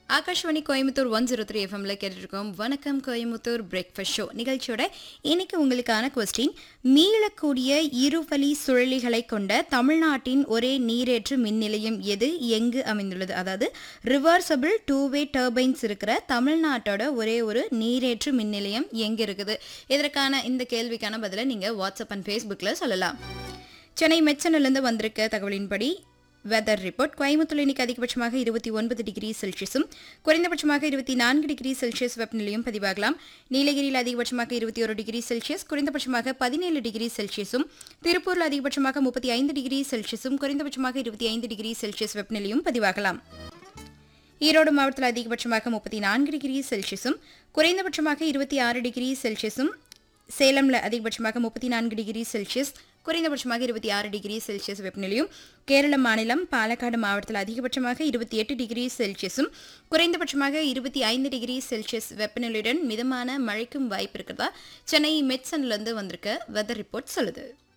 Akashvani Coimbatore one zero three எஃப்எம்ல கேட்டுருக்கோம் வணக்கம் கோயம்புத்தூர் பிரேக்ஃபாஸ்ட் ஷோ நிகழ்ச்சியோட இன்னைக்கு உங்களுக்கான கொஸ்டின் மீளக்கூடிய இருவழி சுழலிகளை கொண்ட தமிழ்நாட்டின் ஒரே நீரேற்று மின் நிலையம் எது எங்கு அமைந்துள்ளது அதாவது ரிவர்சபிள் டூ வே டர்பைன்ஸ் இருக்கிற தமிழ்நாட்டோட ஒரே ஒரு நீரேற்று மின் நிலையம் எங்க இருக்குது இதற்கான இந்த கேள்விக்கான பதிலை நீங்க வாட்ஸ்அப் அண்ட் ஃபேஸ்புக்கில் சொல்லலாம் சென்னை மெச்சனிலிருந்து வந்திருக்க தகவலின்படி வெதர் ரிப்போர்ட் கோயம்புத்தூர் இன்னைக்கு அதிகபட்சமாக இருபத்தி ஒன்பது டிகிரி செல்சியஸும் குறைந்தபட்சமாக இருபத்தி நான்கு டிகிரி செல்சியஸ் வெப்பநிலையும் பதிவாகலாம் நீலகிரியில் அதிகபட்சமாக இருபத்தி ஒரு டிகிரி செல்சியஸ் குறைந்தபட்சமாக பதினேழு டிகிரி செல்சியஸும் திருப்பூரில் அதிகபட்சமாக முப்பத்தி ஐந்து டிகிரி செல்சியஸும் குறைந்தபட்சமாக இருபத்தி ஐந்து டிகிரி செல்சியஸ் வெப்பநிலையும் பதிவாகலாம் ஈரோடு மாவட்டத்தில் அதிகபட்சமாக முப்பத்தி நான்கு டிகிரி செல்சியஸும் குறைந்தபட்சமாக இருபத்தி ஆறு டிகிரி செல்சியஸும் சேலமில் அதிகபட்சமாக முப்பத்தி நான்கு டிகிரி செல்சியஸ் குறைந்தபட்சமாக இருபத்தி ஆறு டிகிரி செல்சியஸ் வெப்பநிலையும் கேரள மாநிலம் பாலக்காடு மாவட்டத்தில் அதிகபட்சமாக இருபத்தி எட்டு டிகிரி செல்சியஸும் குறைந்தபட்சமாக இருபத்தி ஐந்து டிகிரி செல்சியஸ் வெப்பநிலையுடன் மிதமான மழைக்கும் வாய்ப்பு இருக்கிறதா சென்னை மெட்சன்லேருந்து வந்திருக்க வெதர் ரிப்போர்ட் சொல்லுது